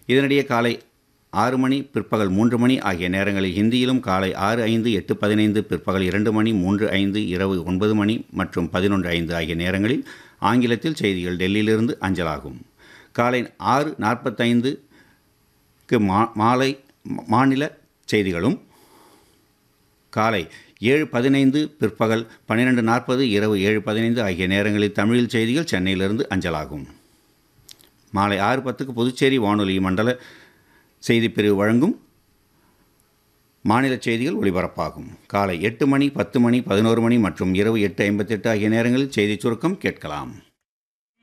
இதனிடையே காலை ஆறு மணி பிற்பகல் மூன்று மணி ஆகிய நேரங்களில் ஹிந்தியிலும் காலை ஆறு ஐந்து எட்டு பதினைந்து பிற்பகல் இரண்டு மணி மூன்று ஐந்து இரவு ஒன்பது மணி மற்றும் பதினொன்று ஐந்து ஆகிய நேரங்களில் ஆங்கிலத்தில் செய்திகள் டெல்லியிலிருந்து அஞ்சலாகும் காலை ஆறு நாற்பத்தைந்துக்கு மா மாலை மாநில செய்திகளும் காலை ஏழு பதினைந்து பிற்பகல் பன்னிரெண்டு நாற்பது இரவு ஏழு பதினைந்து ஆகிய நேரங்களில் தமிழில் செய்திகள் சென்னையிலிருந்து அஞ்சலாகும் மாலை ஆறு பத்துக்கு புதுச்சேரி வானொலி மண்டல செய்திப்பிரிவு வழங்கும் மாநில செய்திகள் ஒலிபரப்பாகும் காலை எட்டு மணி பத்து மணி பதினோரு மணி மற்றும் இரவு எட்டு ஐம்பத்தெட்டு ஆகிய நேரங்களில் செய்திச் சுருக்கம் கேட்கலாம்